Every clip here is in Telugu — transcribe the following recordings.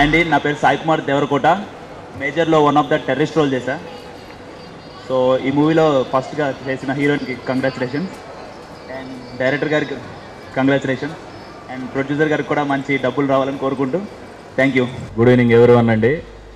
హాయ్ అండి నా పేరు సాయి కుమార్ దేవరకోట మేజర్లో one of the terrorist role చేశా సో ఈ మూవీలో ఫస్ట్గా చేసిన హీరోయిన్కి కంగ్రాచులేషన్స్ అండ్ డైరెక్టర్ గారికి కంగ్రాచులేషన్స్ అండ్ ప్రొడ్యూసర్ గారికి కూడా మంచి డబ్బులు రావాలని కోరుకుంటూ థ్యాంక్ యూ గుడ్ ఈవినింగ్ ఎవరు అనండి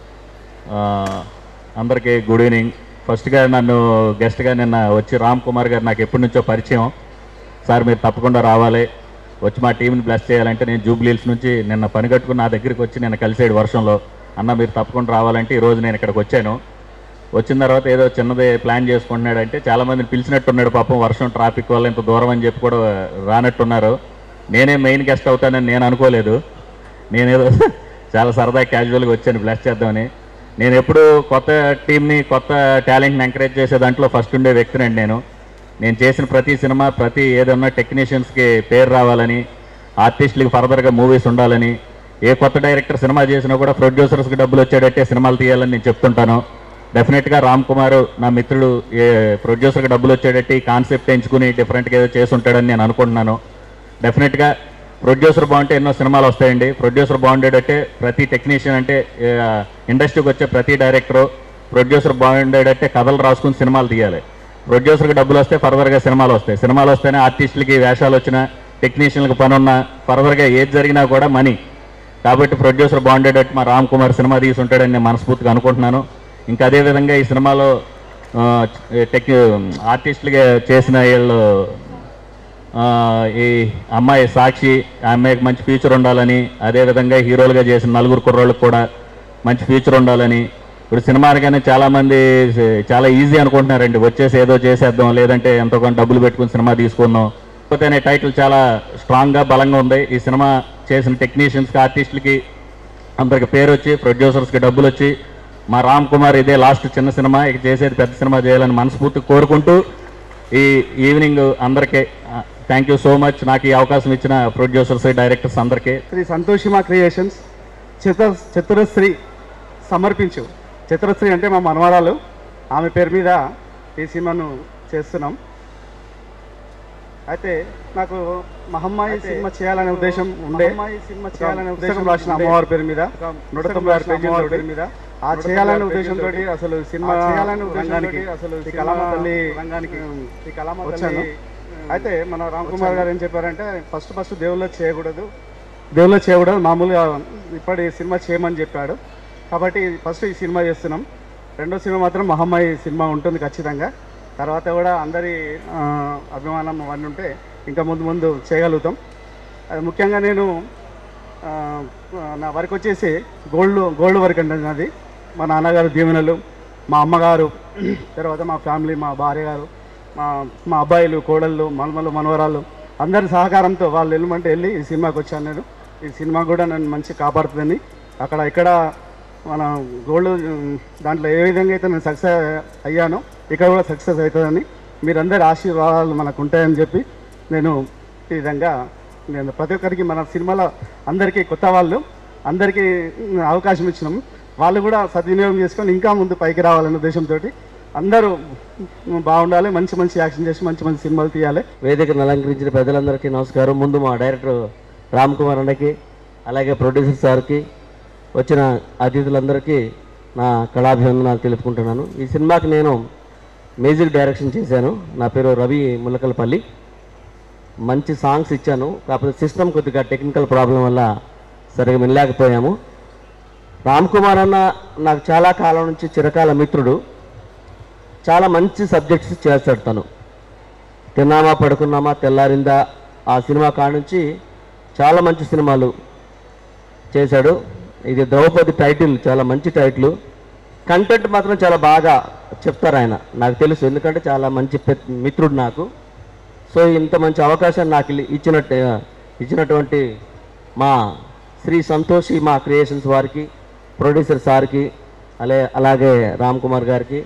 అందరికీ గుడ్ ఈవినింగ్ ఫస్ట్గా నన్ను గెస్ట్గా నిన్న వచ్చి రామ్ కుమార్ గారు నాకు ఎప్పటి నుంచో పరిచయం సార్ మీరు తప్పకుండా రావాలి వచ్చి మా టీంని బ్లెస్ చేయాలంటే నేను జూబ్లీల్స్ నుంచి నిన్న పని కట్టుకుని నా దగ్గరికి వచ్చి నిన్న కలిసాడు వర్షంలో అన్న మీరు తప్పకుండా రావాలంటే ఈరోజు నేను ఇక్కడికి వచ్చాను వచ్చిన తర్వాత ఏదో చిన్నది ప్లాన్ చేసుకుంటున్నాడంటే చాలామందిని పిలిచినట్టున్నాడు పాపం వర్షం ట్రాఫిక్ వల్ల ఇంత దూరం అని చెప్పి కూడా రానట్టున్నారు నేనే మెయిన్ గెస్ట్ అవుతానని నేను అనుకోలేదు నేనేదో చాలా సరదా క్యాజువల్గా వచ్చాను బ్లెస్ చేద్దామని నేను ఎప్పుడు కొత్త టీంని కొత్త టాలెంట్ని ఎంకరేజ్ చేసే దాంట్లో ఫస్ట్ ఉండే వ్యక్తినండి నేను నేను చేసిన ప్రతి సినిమా ప్రతి ఏదన్నా టెక్నీషియన్స్కి పేరు రావాలని ఆర్టిస్టులకి ఫర్దర్గా మూవీస్ ఉండాలని ఏ కొత్త డైరెక్టర్ సినిమా చేసినా కూడా ప్రొడ్యూసర్స్కి డబ్బులు వచ్చేటట్టే సినిమాలు తీయాలని నేను చెప్తుంటాను డెఫినెట్గా రామ్ కుమార్ నా మిత్రుడు ఏ ప్రొడ్యూసర్కి డబ్బులు వచ్చేటట్టు ఈ కాన్సెప్ట్ ఎంచుకుని డిఫరెంట్గా ఏదో చేసి ఉంటాడని నేను అనుకుంటున్నాను డెఫినెట్గా ప్రొడ్యూసర్ బాగుంటే ఎన్నో సినిమాలు వస్తాయండి ప్రొడ్యూసర్ బాగుండేటట్టే ప్రతి టెక్నీషియన్ అంటే ఆ, ఇండస్ట్రీకి వచ్చే ప్రతి డైరెక్టరు ప్రొడ్యూసర్ బాగుండేటట్టే కథలు రాసుకుని సినిమాలు తీయాలి ప్రొడ్యూసర్కి డబ్బులు వస్తే ఫర్దర్గా సినిమాలు వస్తాయి సినిమాలు వస్తేనే ఆర్టిస్టులకి వేషాలు వచ్చినా టెక్నీషియన్లకు పని ఉన్నా ఫర్దర్గా ఏది జరిగినా కూడా మనీ కాబట్టి ప్రొడ్యూసర్ బాగుండేటట్టు మా రామ్ కుమార్ సినిమా తీసి ఉంటాడని నేను మనస్ఫూర్తిగా అనుకుంటున్నాను ఇంకా అదేవిధంగా ఈ సినిమాలో ఆ, టెక్ ఆర్టిస్టులుగా చేసిన వీళ్ళు ఆ, ఈ అమ్మాయి సాక్షి ఆ అమ్మాయికి మంచి ఫ్యూచర్ ఉండాలని అదేవిధంగా హీరోలుగా చేసిన నలుగురు కుర్రోళ్ళకి కూడా మంచి ఫ్యూచర్ ఉండాలని ఇప్పుడు సినిమానికైనా చాలామంది చాలా ఈజీ అనుకుంటున్నారండి వచ్చేసి ఏదో చేసేద్దాం లేదంటే ఎంతో కొంత డబ్బులు పెట్టుకుని సినిమా తీసుకుందాం కాకపోతే అనే టైటిల్ చాలా స్ట్రాంగ్గా బలంగా ఉంది ఈ సినిమా చేసిన టెక్నీషియన్స్కి ఆర్టిస్టులకి అందరికి పేరు వచ్చి ప్రొడ్యూసర్స్కి డబ్బులు వచ్చి మా రామ్ కుమార్ ఇదే లాస్ట్ చిన్న సినిమా ఇక చేసేది పెద్ద సినిమా చేయాలని మనస్ఫూర్తి కోరుకుంటూ ఈ ఈవినింగ్ అందరికీ థ్యాంక్ యూ సో మచ్ నాకు ఈ అవకాశం ఇచ్చిన ప్రొడ్యూసర్స్ డైరెక్టర్స్ అందరికీ శ్రీ సంతోషిమా క్రియేషన్స్ చతుర చతురశ్రీ సమర్పించు చతురశ్రీ అంటే మా మనవరాలు ఆమె పేరు మీద ఈ సినిమాను చేస్తున్నాం అయితే నాకు మహమ్మాయి సినిమా చేయాలనే ఉద్దేశం ఉండే సినిమా చేయాలనే ఉద్దేశం రాసిన అమ్మవారి పేరు మీద నూట తొంభై ఆరు పేజీల పేరు మీద ఆ చేయాలనే ఉద్దేశంతో అసలు సినిమా చేయాలనే ఉద్దేశానికి అసలు ఈ కళామ తల్లి రంగానికి ఈ కళామ వచ్చాను అయితే మన రామ్ కుమార్ గారు ఏం చెప్పారంటే ఫస్ట్ ఫస్ట్ దేవుళ్ళో చేయకూడదు దేవుళ్ళో చేయకూడదు మామూలుగా ఇప్పటి సినిమా చేయమని చెప్పాడు కాబట్టి ఫస్ట్ ఈ సినిమా చేస్తున్నాం రెండో సినిమా మాత్రం మహమ్మాయి సినిమా ఉంటుంది ఖచ్చితంగా తర్వాత కూడా అందరి ఆ, అభిమానం అవన్నీ ఉంటే ఇంకా ముందు ముందు చేయగలుగుతాం అది ముఖ్యంగా నేను ఆ, నా వర్క్ వచ్చేసి గోల్డ్ గోల్డ్ వర్క్ అంటే నాది మా నాన్నగారు దీవెనలు మా అమ్మగారు తర్వాత మా ఫ్యామిలీ మా భార్య గారు మా మా అబ్బాయిలు కోడళ్ళు మనమలు మనవరాలు అందరి సహకారంతో వాళ్ళు వెళ్ళమంటే వెళ్ళి ఈ సినిమాకి వచ్చాను నేను ఈ సినిమా కూడా నన్ను మంచి కాపాడుతుందని అక్కడ ఇక్కడ మన గోల్డ్ ఉమ్, దాంట్లో ఏ విధంగా అయితే నేను సక్సెస్ అయ్యానో ఇక్కడ కూడా సక్సెస్ అవుతుందని మీరందరి ఆశీర్వాదాలు మనకు ఉంటాయని చెప్పి నేను ఈ విధంగా నేను ప్రతి ఒక్కరికి మన సినిమాలో అందరికీ కొత్త వాళ్ళు అందరికీ ఉమ్, అవకాశం ఇచ్చినాం వాళ్ళు కూడా సద్వినియోగం చేసుకొని ఇంకా ముందు పైకి రావాలనే ఉద్దేశంతో అందరూ ఉమ్, బాగుండాలి మంచి మంచి యాక్షన్ చేసి మంచి మంచి సినిమాలు తీయాలి వేదికను అలంకరించిన పెద్దలందరికీ నమస్కారం ముందు మా డైరెక్టర్ రామ్ కుమార్ అన్నకి అలాగే ప్రొడ్యూసర్ సార్కి వచ్చిన అతిథులందరికీ నా కళాభివందనాలు తెలుపుకుంటున్నాను ఈ సినిమాకి నేను మ్యూజిక్ డైరెక్షన్ చేశాను నా పేరు రవి ములకలపల్లి మంచి సాంగ్స్ ఇచ్చాను కాకపోతే సిస్టమ్ కొద్దిగా టెక్నికల్ ప్రాబ్లం వల్ల సరిగా వినలేకపోయాము రామ్ కుమార్ అన్న నాకు చాలా కాలం నుంచి చిరకాల మిత్రుడు చాలా మంచి సబ్జెక్ట్స్ చేస్తాడు తను తిన్నామా పడుకున్నామా తెల్లారిందా ఆ సినిమా కాడ నుంచి చాలా మంచి సినిమాలు చేశాడు ఇది ద్రౌపది టైటిల్ చాలా మంచి టైటిల్ కంటెంట్ మాత్రం చాలా బాగా చెప్తారు ఆయన నాకు తెలుసు ఎందుకంటే చాలా మంచి పె- మిత్రుడు నాకు సో ఇంత మంచి అవకాశాన్ని నాకు ఇల్లి- ఇచ్చినట్టు ఇచ్చినటువంటి మా శ్రీ సంతోషి మా క్రియేషన్స్ వారికి ప్రొడ్యూసర్ సార్కి అలే అలాగే రామ్ కుమార్ గారికి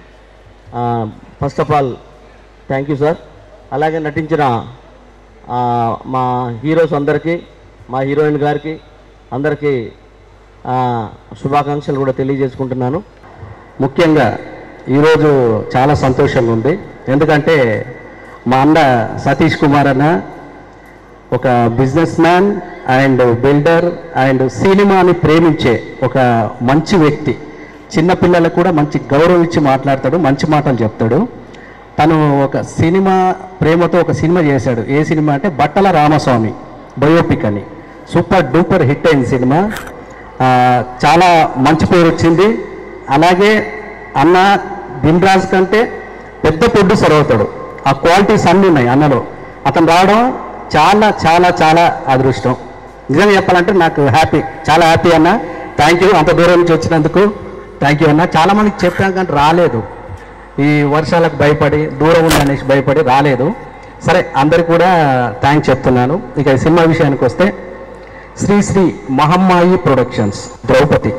first of all thank you sir అలాగే నటించిన ఆ, మా హీరోస్ అందరికీ మా హీరోయిన్ గారికి అందరికీ ఆ, శుభాకాంక్షలు కూడా తెలియజేసుకుంటున్నాను ముఖ్యంగా ఈరోజు చాలా సంతోషంగా ఉంది ఎందుకంటే మా అన్న సతీష్ కుమార్ అన్న ఒక businessman and builder and సినిమాని ప్రేమించే ఒక మంచి వ్యక్తి చిన్నపిల్లలకు కూడా మంచి గౌరవం ఇచ్చి మాట్లాడతాడు మంచి మాటలు చెప్తాడు తను ఒక సినిమా ప్రేమతో ఒక సినిమా చేశాడు ఏ సినిమా అంటే బట్టల రామస్వామి బయోపిక్ అని సూపర్ డూపర్ హిట్ అయిన సినిమా ఆ, చాలా మంచి పేరు వచ్చింది అలాగే అన్న దిల్రాజ్ కంటే పెద్ద ప్రొడ్యూసర్ అవుతాడు ఆ క్వాలిటీస్ అన్నీ ఉన్నాయి అన్నలో అతను రావడం చాలా చాలా చాలా అదృష్టం నిజంగా చెప్పాలంటే నాకు హ్యాపీ చాలా హ్యాపీ అన్న థ్యాంక్ యూ అంత దూరం నుంచి వచ్చినందుకు థ్యాంక్ యూ అన్న చాలా మందికి చెప్పాం కానీ రాలేదు ఈ వర్షాలకు భయపడి దూరం ఉంది అనేసి భయపడి రాలేదు సరే అందరికి కూడా థ్యాంక్స్ చెప్తున్నాను ఇక ఈ సినిమా విషయానికి వస్తే శ్రీ శ్రీ మహమ్మాయి ప్రొడక్షన్స్ ద్రౌపది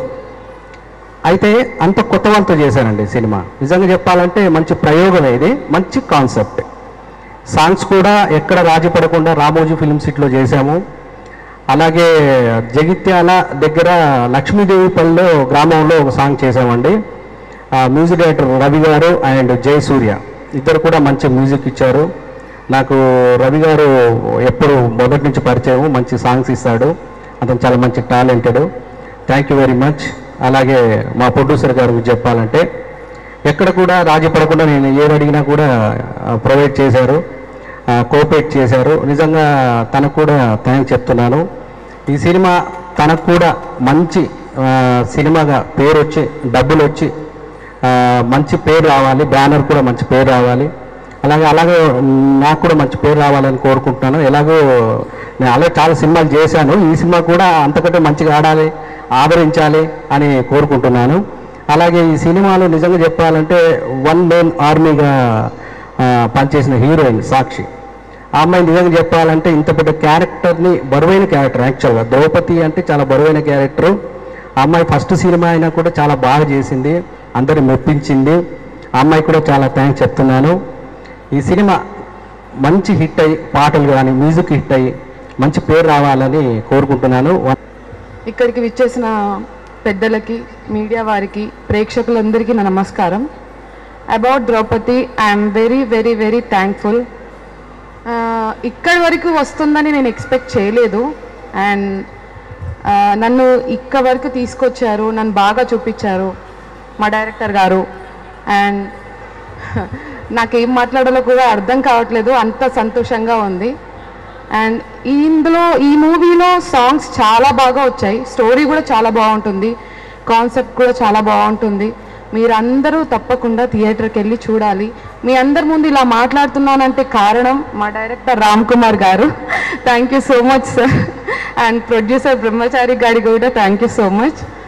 అయితే అంత కొత్త వాళ్ళతో చేశానండి సినిమా నిజంగా చెప్పాలంటే మంచి ప్రయోగం ఇది మంచి కాన్సెప్ట్ సాంగ్స్ కూడా ఎక్కడ రాజీ పడకుండా రామోజీ ఫిల్మ్ సిటీలో చేశాము అలాగే జగిత్యాల దగ్గర లక్ష్మీదేవిపల్లిలో గ్రామంలో ఒక సాంగ్ చేశామండి ఆ మ్యూజిక్ డైరెక్టర్ రవి గారు అండ్ జయసూర్య ఇద్దరు కూడా మంచి మ్యూజిక్ ఇచ్చారు నాకు రవి గారు ఎప్పుడు మొదటి నుంచి పరిచయం మంచి సాంగ్స్ ఇస్తాడు అతను చాలా మంచి talented thank you very much అలాగే మా ప్రొడ్యూసర్ గారు చెప్పాలంటే ఎక్కడ కూడా రాజీ పడకుండా నేను ఏది అడిగినా కూడా ప్రొవైడ్ చేశారు కోఆపరేట్ చేశారు నిజంగా తనకు కూడా థ్యాంక్స్ చెప్తున్నాను ఈ సినిమా తనకు కూడా మంచి ఆ, సినిమాగా పేరు వచ్చి డబ్బులు వచ్చి ఆ, మంచి పేరు రావాలి బ్యానర్ కూడా మంచి పేరు రావాలి అలాగే అలాగే నాకు కూడా మంచి పేరు రావాలని కోరుకుంటున్నాను ఎలాగో నేను అలాగే చాలా సినిమాలు చేశాను ఈ సినిమా కూడా అంతకంటే మంచిగా ఆడాలి ఆదరించాలి అని కోరుకుంటున్నాను అలాగే ఈ సినిమాలో నిజంగా చెప్పాలంటే వన్ మెయిన్ ఆర్మీగా ఆ, పనిచేసిన హీరోయిన్ సాక్షి ఆ అమ్మాయి నిజంగా చెప్పాలంటే ఇంత పెద్ద క్యారెక్టర్ని బరువైన క్యారెక్టర్ యాక్చువల్గా ద్రౌపది అంటే చాలా బరువైన క్యారెక్టరు ఆ అమ్మాయి ఫస్ట్ సినిమా అయినా కూడా చాలా బాగా చేసింది అందరిని మెప్పించింది ఆ అమ్మాయి కూడా చాలా థ్యాంక్స్ చెప్తున్నాను ఈ సినిమా మంచి హిట్ అయ్యి పాటలు కానీ మ్యూజిక్ హిట్ అయ్యి మంచి పేరు రావాలని కోరుకుంటున్నాను ఇక్కడికి విచ్చేసిన పెద్దలకి మీడియా వారికి ప్రేక్షకులందరికీ నా నమస్కారం about Draupadi I'm very very very thankful ఇక్కడి వరకు వస్తుందని నేను ఎక్స్పెక్ట్ చేయలేదు అండ్ నన్ను ఇక్కడ వరకు తీసుకొచ్చారు నన్ను బాగా చూపించారు మా డైరెక్టర్ గారు అండ్ నాకేం మాట్లాడాలో కూడా అర్థం కావట్లేదు అంత సంతోషంగా ఉంది అండ్ ఇందులో ఈ మూవీలో సాంగ్స్ చాలా బాగా వచ్చాయి స్టోరీ కూడా చాలా బాగుంటుంది కాన్సెప్ట్ కూడా చాలా బాగుంటుంది మీరందరూ తప్పకుండా థియేటర్కి వెళ్ళి చూడాలి మీ అందరి ముందు ఇలా మాట్లాడుతున్నానంటే కారణం మా డైరెక్టర్ రామ్ కుమార్ గారు thank you so much sir and producer Brahmachari గారి కూడా థ్యాంక్ యూ సో మచ్